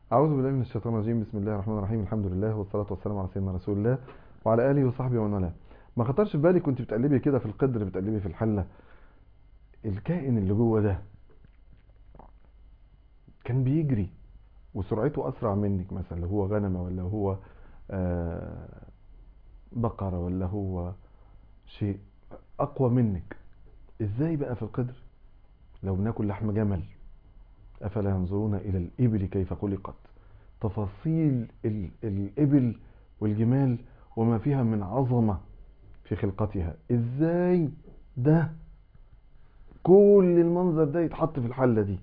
أعوذ بالله من الشيطان الرجيم بسم الله الرحمن الرحيم الحمد لله والصلاة والسلام على سيدنا رسول الله وعلى آله وصحبه ومن والاه ما خطرش في بالي كنت بتقلبي كده في القدر بتقلبي في الحلة الكائن اللي جوه ده كان بيجري وسرعته أسرع منك مثلا لو هو غنمة ولا هو آه، بقرة ولا هو شيء أقوى منك إزاي بقى في القدر لو بناكل لحم جمل أفلا ينظرون إلى الإبل كيف خلقت تفاصيل ال- الإبل والجمال وما فيها من عظمة في خلقتها إزاي ده كل المنظر ده يتحط في الحلة دي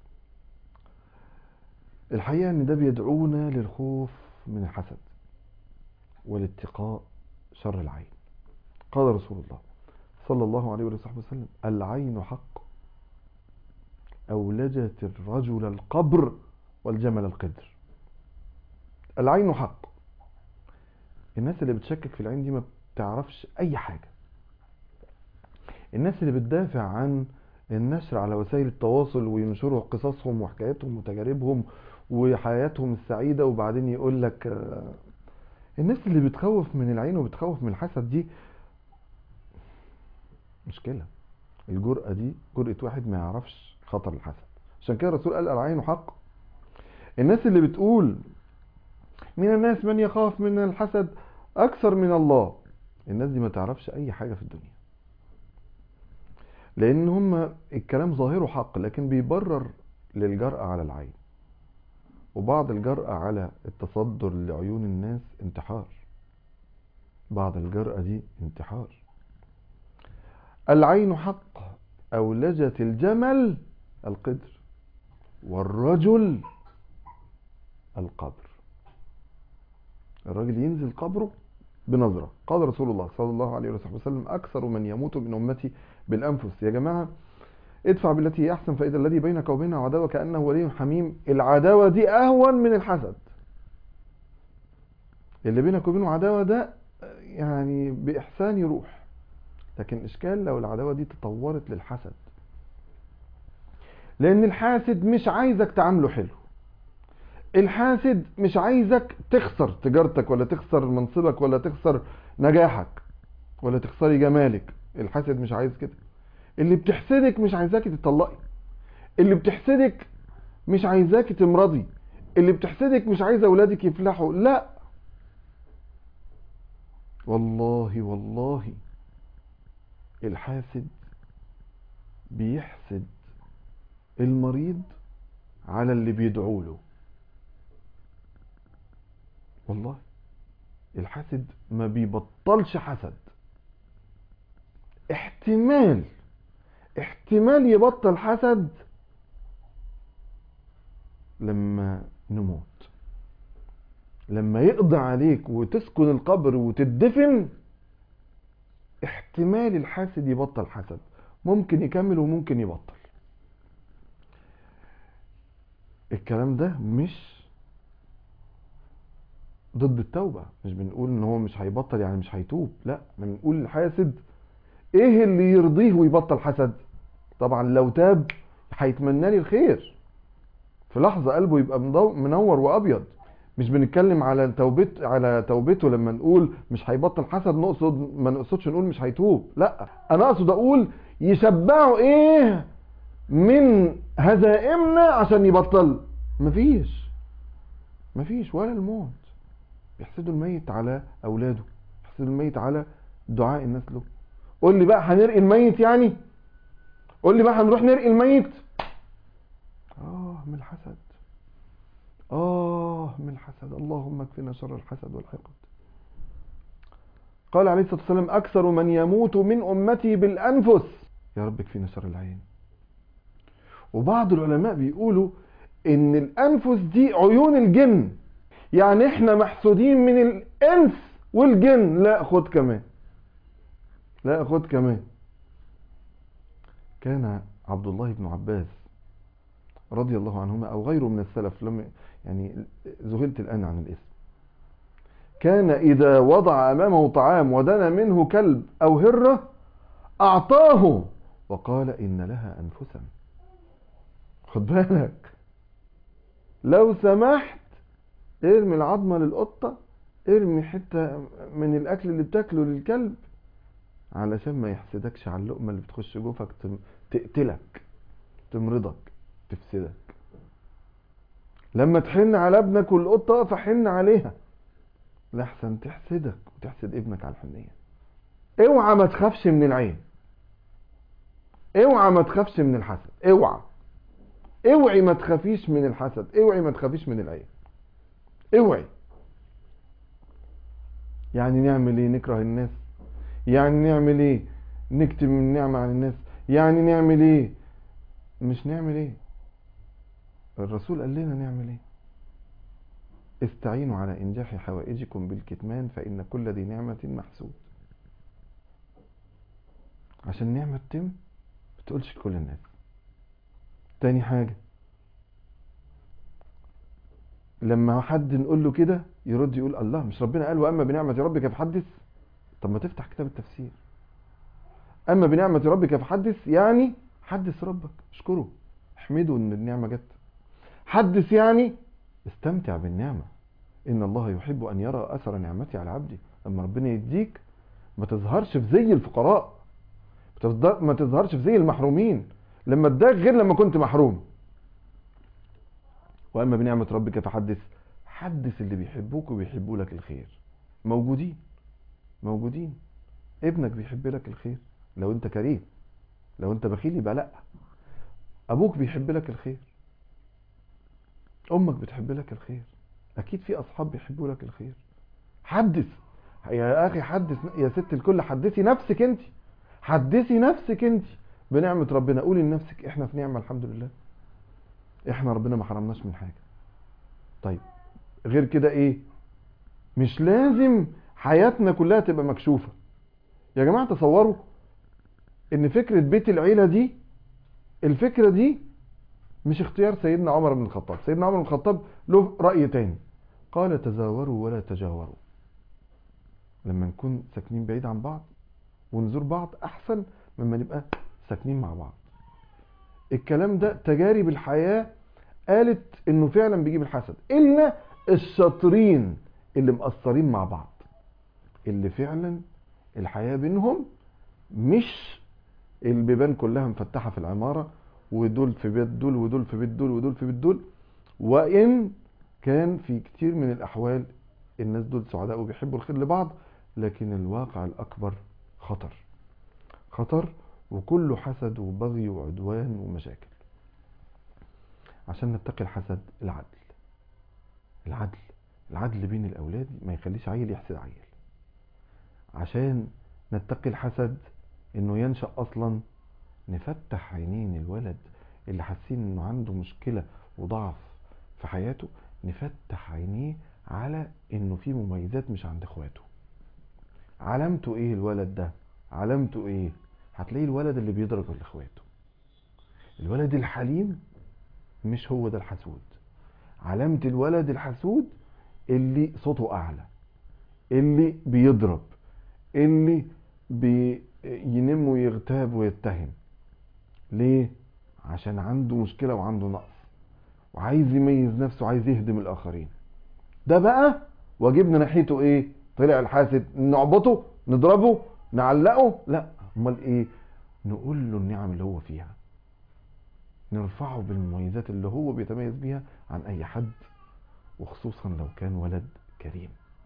الحقيقة ان ده بيدعونا للخوف من الحسد والاتقاء شر العين قال رسول الله صلى الله عليه وصحبه وسلم العين حق أولجت الرجل القبر والجمل القدر العين حق الناس اللي بتشكك في العين دي ما بتعرفش أي حاجة الناس اللي بتدافع عن النشر على وسائل التواصل وينشروا قصصهم وحكاياتهم وتجاربهم وحياتهم السعيدة وبعدين يقول لك آه، الناس اللي بتخوف من العين وبتخوف من الحسد دي مشكلة الجرأة دي جرأة واحد ما يعرفش خطر الحسد عشان كده الرسول قال العين حق الناس اللي بتقول من الناس من يخاف من الحسد أكثر من الله الناس دي ما تعرفش أي حاجة في الدنيا لأن هم الكلام ظاهره حق لكن بيبرر للجرأة على العين وبعض الجرأة على التصدر لعيون الناس انتحار بعض الجرأة دي انتحار العين حق أولجت الجمل القدر والرجل القبر الراجل ينزل قبره بنظرة قال رسول الله صلى الله عليه وسلم أكثر من يموت من أمتي بالأنفس يا جماعة ادفع بالتي هي أحسن فإذا الذي بينك وبينه عداوة كأنه ولي حميم العداوة دي أهون من الحسد اللي بينك وبينه عداوة ده يعني بإحسان يروح لكن إشكال لو العداوة دي تطورت للحسد لأن الحاسد مش عايزك تعامله حلو الحاسد مش عايزك تخسر تجارتك ولا تخسر منصبك ولا تخسر نجاحك ولا تخسري جمالك الحاسد مش عايز كده اللي بتحسدك مش عايزاكي تطلقي اللي بتحسدك مش عايزاكي تمرضي اللي بتحسدك مش عايزه اولادك يفلحوا لا والله والله الحاسد بيحسد المريض على اللي بيدعوا له والله الحاسد ما بيبطلش حسد احتمال احتمال يبطل حسد لما نموت لما يقضي عليك وتسكن القبر وتدفن احتمال الحاسد يبطل حسد ممكن يكمل وممكن يبطل الكلام ده مش ضد التوبة مش بنقول ان هو مش هيبطل يعني مش هيتوب لا احنا بنقول الحاسد ايه اللي يرضيه ويبطل حسد طبعا لو تاب هيتمنى لي الخير في لحظة قلبه يبقى مضو- منور وابيض مش بنتكلم على توبت على توبته لما نقول مش هيبطل حسد نقصد ما نقصدش نقول مش هيتوب لا انا اقصد اقول يشبعوا ايه من هزائمنا عشان يبطل مفيش مفيش ولا الموت بيحسدوا الميت على اولاده بيحسدوا الميت على دعاء الناس له قول لي بقى هنرقي الميت يعني قول لي بقى هنروح نرقي الميت اه من الحسد اه من الحسد اللهم اكفنا شر الحسد والحقد قال عليه الصلاه والسلام اكثر من يموت من امتي بالانفس يا رب اكفينا شر العين وبعض العلماء بيقولوا ان الانفس دي عيون الجن يعني احنا محسودين من الانس والجن لا خد كمان لا خد كمان كان عبد الله بن عباس رضي الله عنهما او غيره من السلف لم يعني ذهلت الان عن الاسم كان اذا وضع امامه طعام ودنا منه كلب او هره اعطاه وقال ان لها انفسا خد بالك لو سمحت ارمي العظمة للقطة ارمي حتة من الأكل اللي بتاكله للكلب علشان ما يحسدكش على اللقمة اللي بتخش جوفك تم- تقتلك تمرضك تفسدك لما تحن على ابنك والقطة اقف حن عليها لحسن تحسدك وتحسد ابنك على الحنية اوعى ما تخافش من العين اوعى ما تخافش من الحسد اوعى اوعي ما تخافيش من الحسد اوعي ما تخافيش من العين اوعي يعني نعمل ايه نكره الناس يعني نعمل ايه نكتم النعمة عن الناس يعني نعمل ايه مش نعمل ايه الرسول قال لنا نعمل ايه استعينوا على انجاح حوائجكم بالكتمان فان كل ذي نعمة محسود عشان نعمة تتم ما تقولش لكل الناس تاني حاجة لما حد نقول له كده يرد يقول الله مش ربنا قال واما بنعمة ربك فحدث طب ما تفتح كتاب التفسير اما بنعمة ربك فحدث يعني حدث ربك اشكره احمده ان النعمة جت حدث يعني استمتع بالنعمة ان الله يحب ان يرى اثر نعمتي على عبدي لما ربنا يديك ما تظهرش في زي الفقراء ما تظهرش في زي المحرومين لما اداك غير لما كنت محروم واما بنعمة ربك فحدث حدث اللي بيحبوك وبيحبوا لك الخير موجودين موجودين ابنك بيحب لك الخير لو انت كريم لو انت بخيل يبقى لا ابوك بيحب لك الخير امك بتحب لك الخير اكيد في اصحاب بيحبوا لك الخير حدث يا اخي حدث يا ست الكل حدثي نفسك انت حدثي نفسك انت بنعمة ربنا قولي لنفسك احنا في نعمة الحمد لله احنا ربنا ما حرمناش من حاجة طيب غير كده ايه مش لازم حياتنا كلها تبقى مكشوفة يا جماعة تصوروا ان فكرة بيت العيلة دي الفكرة دي مش اختيار سيدنا عمر بن الخطاب سيدنا عمر بن الخطاب له رأي تاني قال تزاوروا ولا تجاوروا لما نكون ساكنين بعيد عن بعض ونزور بعض احسن مما نبقى ساكنين مع بعض الكلام ده تجارب الحياة قالت انه فعلا بيجيب الحسد الا الشاطرين اللي مقصرين مع بعض اللي فعلا الحياة بينهم مش البيبان كلها مفتحة في العمارة ودول في بيت دول ودول في بيت دول ودول في بيت دول وإن كان في كتير من الأحوال الناس دول سعداء وبيحبوا الخير لبعض لكن الواقع الأكبر خطر خطر وكله حسد وبغي وعدوان ومشاكل عشان نتقي الحسد العدل العدل العدل بين الأولاد ما يخليش عيل يحسد عيل عشان نتقي الحسد انه ينشأ اصلا نفتح عينين الولد اللي حاسين انه عنده مشكلة وضعف في حياته نفتح عينيه على انه في مميزات مش عند اخواته علامته ايه الولد ده علامته ايه هتلاقي الولد اللي بيضرب لاخواته الولد الحليم مش هو ده الحسود علامة الولد الحسود اللي صوته اعلى اللي بيضرب اللي بينم ويغتاب ويتهم ليه عشان عنده مشكلة وعنده نقص وعايز يميز نفسه وعايز يهدم الاخرين ده بقى واجبنا ناحيته ايه طلع الحاسد نعبطه نضربه نعلقه لا امال ايه نقول له النعم اللي هو فيها نرفعه بالمميزات اللي هو بيتميز بيها عن اي حد وخصوصا لو كان ولد كريم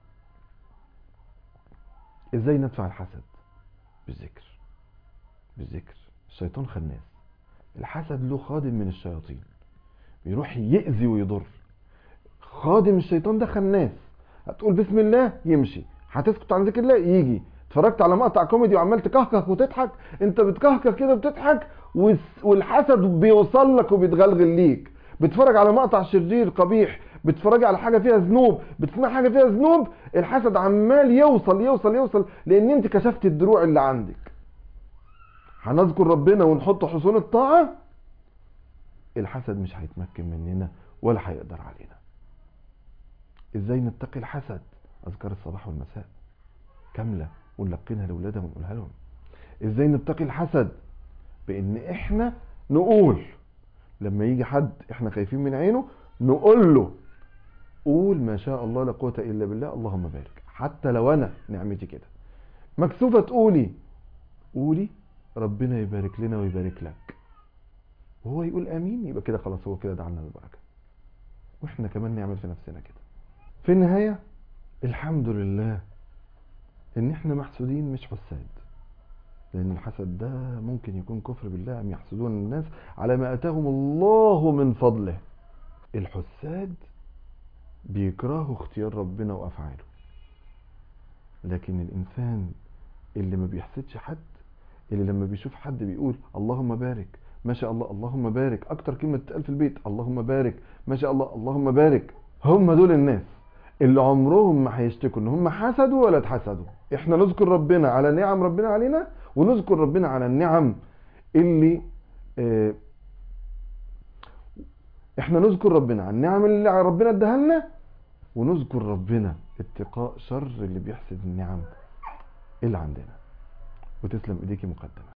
ازاي ندفع الحسد بالذكر بالذكر الشيطان خناس الحسد له خادم من الشياطين بيروح يأذي ويضر خادم الشيطان ده خناس هتقول بسم الله يمشي هتسكت عن ذكر الله يجي اتفرجت على مقطع كوميدي وعمال تكهكه وتضحك انت بتكهكه كده وبتضحك والحسد بيوصل لك وبيتغلغل ليك بتتفرج على مقطع شرير قبيح بتتفرج على حاجه فيها ذنوب بتسمع حاجه فيها ذنوب الحسد عمال يوصل يوصل يوصل لان انت كشفت الدروع اللي عندك هنذكر ربنا ونحط حصون الطاعه الحسد مش هيتمكن مننا ولا هيقدر علينا ازاي نتقي الحسد اذكار الصباح والمساء كامله ونلقنها لاولادنا ونقولها لهم ازاي نتقي الحسد بان احنا نقول لما يجي حد احنا خايفين من عينه نقول له قول ما شاء الله لا قوة إلا بالله اللهم بارك حتى لو أنا نعمتي كده مكسوفة تقولي قولي ربنا يبارك لنا ويبارك لك وهو يقول امين يبقى كده خلاص هو كده دعنا بالبركه واحنا كمان نعمل في نفسنا كده في النهايه الحمد لله ان احنا محسودين مش حساد لان الحسد ده ممكن يكون كفر بالله ام يحسدون الناس على ما اتاهم الله من فضله الحساد بيكرهوا اختيار ربنا وافعاله لكن الانسان اللي ما بيحسدش حد اللي لما بيشوف حد بيقول اللهم بارك ما شاء الله اللهم بارك اكتر كلمه تتقال في البيت اللهم بارك ما شاء الله اللهم بارك هم دول الناس اللي عمرهم ما هيشتكوا ان هم حسدوا ولا اتحسدوا احنا نذكر ربنا على نعم ربنا علينا ونذكر ربنا على النعم اللي اه احنا نذكر ربنا على النعم اللي ربنا اداها لنا ونذكر ربنا اتقاء شر اللي بيحسد النعم اللي عندنا وتسلم ايديكي مقدما